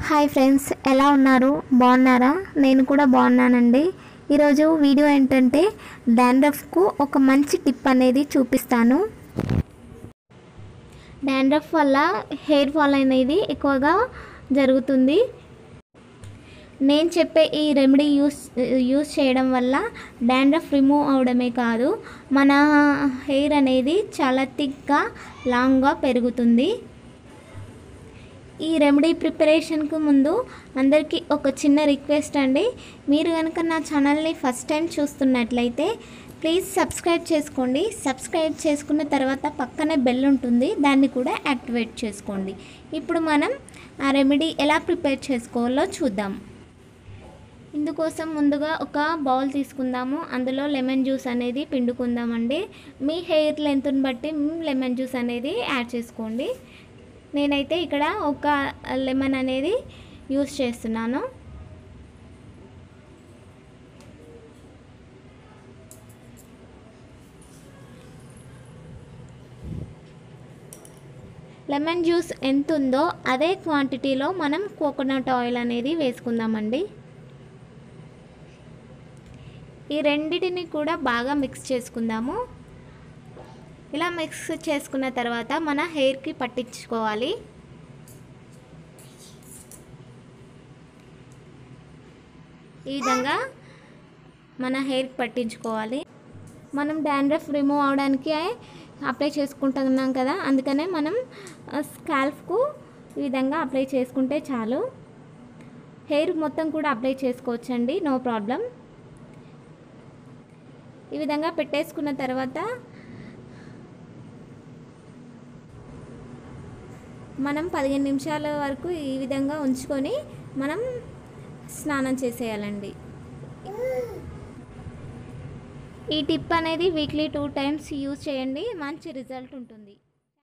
hi friends ఎలా ఉన్నారు బాగున్నారా నేను కూడా బాగున్నానండి ఈరోజు వీడియో ఏంటంటే డాండ్రఫ్కు ఒక మంచి టిప్ అనేది చూపిస్తాను డాండ్రఫ్ వల్ల హెయిర్ ఫాల్ అనేది ఎక్కువగా జరుగుతుంది నేను చెప్పే ఈ రెమెడీ యూస్ యూస్ చేయడం వల్ల డాండ్రఫ్ రిమూవ్ అవడమే కాదు మన హెయిర్ అనేది చాలా థిక్గా లాంగ్గా పెరుగుతుంది ఈ రెమెడీ ప్రిపరేషన్కు ముందు అందరికీ ఒక చిన్న రిక్వెస్ట్ అండి మీరు కనుక నా ఛానల్ని ఫస్ట్ టైం చూస్తున్నట్లయితే ప్లీజ్ సబ్స్క్రైబ్ చేసుకోండి సబ్స్క్రైబ్ చేసుకున్న తర్వాత పక్కనే బెల్ ఉంటుంది దాన్ని కూడా యాక్టివేట్ చేసుకోండి ఇప్పుడు మనం ఆ రెమెడీ ఎలా ప్రిపేర్ చేసుకోవాలో చూద్దాం ఇందుకోసం ముందుగా ఒక బౌల్ తీసుకుందాము అందులో లెమన్ జ్యూస్ అనేది పిండుకుందామండి మీ హెయిర్ లెంత్ని బట్టి లెమన్ జ్యూస్ అనేది యాడ్ చేసుకోండి నేనైతే ఇక్కడ ఒక లెమన్ అనేది యూస్ చేస్తున్నాను లెమన్ జ్యూస్ ఎంత ఉందో అదే క్వాంటిటీలో మనం కోకోనట్ ఆయిల్ అనేది వేసుకుందామండి ఈ రెండిటిని కూడా బాగా మిక్స్ చేసుకుందాము ఇలా మిక్స్ చేసుకున్న తర్వాత మన హెయిర్కి పట్టించుకోవాలి ఈ విధంగా మన హెయిర్కి పట్టించుకోవాలి మనం డాండ్రఫ్ రిమూవ్ అవడానికి అప్లై చేసుకుంటున్నాం కదా అందుకనే మనం స్కాల్ఫ్కు ఈ విధంగా అప్లై చేసుకుంటే చాలు హెయిర్ మొత్తం కూడా అప్లై చేసుకోవచ్చండి నో ప్రాబ్లం ఈ విధంగా పెట్టేసుకున్న తర్వాత మనం పదిహేను నిమిషాల వరకు ఈ విధంగా ఉంచుకొని మనం స్నానం చేసేయాలండి ఈ టిప్ అనేది వీక్లీ టూ టైమ్స్ యూజ్ చేయండి మంచి రిజల్ట్ ఉంటుంది